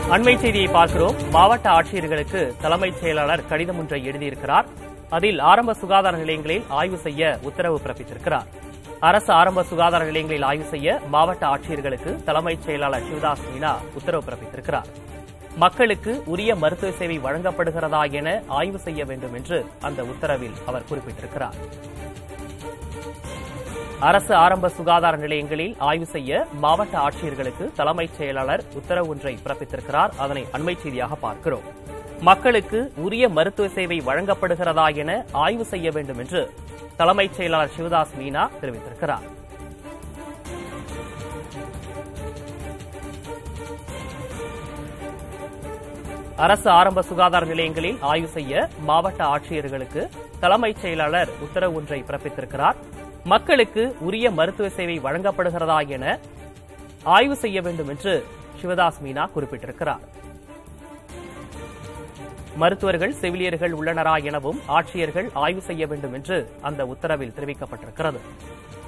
அண்மை செய்தியை பார்க்கிறோம் மாவட்ட ஆட்சியர்களுக்கு தலைமைச் செயலாளர் கடிதம் ஒன்றை எழுதியிருக்கிறார் அதில் ஆரம்ப சுகாதார நிலையங்களில் ஆய்வு செய்ய உத்தரவு பிறப்பித்திருக்கிறார் அரசு ஆரம்ப சுகாதார நிலையங்களில் ஆய்வு செய்ய மாவட்ட ஆட்சியர்களுக்கு தலைமைச் செயலாளர் சிவதாஸ் மீனா உத்தரவு பிறப்பித்திருக்கிறார் மக்களுக்கு உரிய மருத்துவ சேவை வழங்கப்படுகிறதா என ஆய்வு செய்ய வேண்டும் என்று அந்த உத்தரவில் அவர் குறிப்பிட்டிருக்கிறார் அரசு ஆரம்ப சுகாதார நிலையங்களில் ஆய்வு செய்ய மாவட்ட ஆட்சியர்களுக்கு தலைமைச் செயலாளர் உத்தரவு ஒன்றை பிறப்பித்திருக்கிறார் அதனை அண்மை செய்தியாக பார்க்கிறோம் மக்களுக்கு உரிய மருத்துவ சேவை வழங்கப்படுகிறதா என ஆய்வு செய்ய வேண்டும் என்று தலைமைச் செயலாளர் சிவதாஸ் மீனா தெரிவித்திருக்கிறார் அரசு ஆரம்ப சுகாதார நிலையங்களில் ஆய்வு செய்ய மாவட்ட ஆட்சியர்களுக்கு தலைமைச் செயலாளர் உத்தரவு ஒன்றை பிறப்பித்திருக்கிறார் மக்களுக்கு உரிய மருத்துவ சேவை வழங்கப்படுகிறதா என ஆய்வு செய்ய வேண்டும் என்று சிவதாஸ் மீனா குறிப்பிட்டிருக்கிறார் மருத்துவர்கள் செவிலியர்கள் உள்ளனரா எனவும் ஆட்சியர்கள் ஆய்வு செய்ய வேண்டும் என்று அந்த உத்தரவில் தெரிவிக்கப்பட்டிருக்கிறது